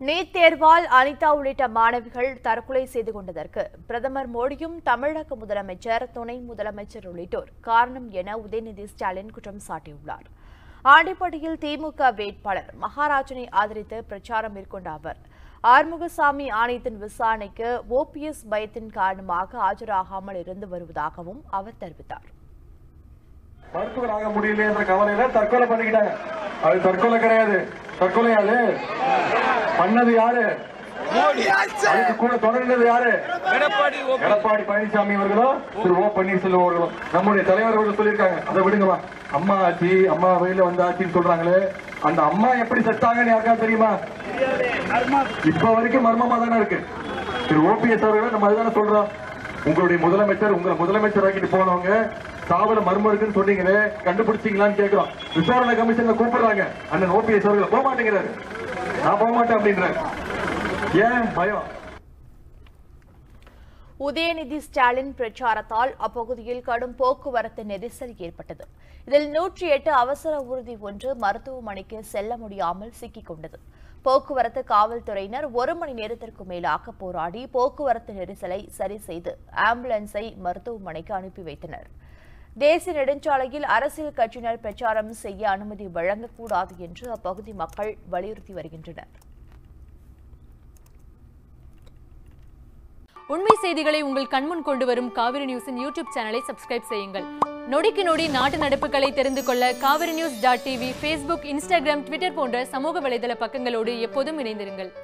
NEET தேர்வால் Anitha உள்ளிட்ட மாணவிகள் தற்கொலை செய்து கொண்டதற்கு பிரதமர் மோடியும் தமிழக முதலமைச்சர் துணை முதலமைச்சர் உள்ளிட்டோர் காரணம் என உதயநிதி ஸ்டாலின் குற்றம் சாட்டியுள்ளார் ஆண்டிப்பட்டியில் திமுக வேட்பாளர் மகாராஜனை ஆதரித்து பிரச்சாரம் மேற்கொண்ட அவர் ஆறுமுகசாமி ஆணையத்தின் விசாரணைக்கு ஓபிஎஸ் பயத்தின் காரணமாக ஆஜராகாமல் இருந்து வருவதாகவும் அவர் தெரிவித்தார் மருத்துவர் ஆக முடியல என்ற கவலையில தற்கொலை பண்ணிக்கிட்டாங்க அது தற்கொலை கிடையாது தற்கொலை அது பண்ணது யாரு அதுக்கு கூட தொடர்ந்தது யாரு எடப்பாடி ஓ எடப்பாடி பழனிசாமி அவர்களோ திரு ஓ பன்னீர்செல்வம் அவர்களோ நம்முடைய தலைவர் அவர்கள் சொல்லியிருக்காங்க அதை விடுங்கம்மா அம்மா ஆட்சி அம்மா வழியில வந்த ஆட்சின்னு சொல்றாங்களே அந்த அம்மா எப்படி செத்தாங்கன்னு யாருக்கா தெரியுமா இப்ப வரைக்கும் மர்மமா தானே இருக்கு திரு ஓபிஎஸ் அவர்கள் நம்ம அதுதானே சொல்றோம் உங்களுடைய முதலமைச்சர் உங்களை முதலமைச்சர் ஆக்கிட்டு போனவங்க சாவல மர்மம் இருக்குன்னு சொன்னீங்களே கண்டுபிடிச்சீங்களான்னு கேக்குறோம் விசாரணை கமிஷன்ல கூப்பிடுறாங்க அண்ணன் ஓபிஎஸ் அவர்கள் போக மாட்டேங்கிறாரு நான் போக மாட்டேன் அப்படின்றாரு ஏன் பயம் உதயநிதி ஸ்டாலின் பிரச்சாரத்தால் அப்பகுதியில் கடும் போக்குவரத்து நெரிசல் ஏற்பட்டது இதில் நூற்றி எட்டு அவசர ஊர்தி ஒன்று மருத்துவமனைக்கு செல்ல முடியாமல் சிக்கிக் கொண்டது போக்குவரத்து காவல்துறையினர் ஒரு மணி நேரத்திற்கு மேலாக போராடி போக்குவரத்து நெரிசலை சரி செய்து ஆம்புலன்ஸை மருத்துவமனைக்கு அனுப்பி வைத்தனர் தேசிய நெடுஞ்சாலையில் அரசியல் கட்சியினர் பிரச்சாரம் செய்ய அனுமதி வழங்கக்கூடாது என்று அப்பகுதி மக்கள் வலியுறுத்தி வருகின்றனர் உண்மை செய்திகளை உங்கள் கண்முன் கொண்டு வரும் காவிரி நியூஸின் யூடியூப் சேனலை சப்ஸ்கிரைப் செய்யுங்கள் நொடிக்கு நொடி நாட்டு நடப்புகளை தெரிந்து கொள்ள Kaveri news dot TV Facebook Instagram Twitter போன்ற சமூக வலைதள பக்கங்களோடு எப்போதும் இணைந்திருங்கள்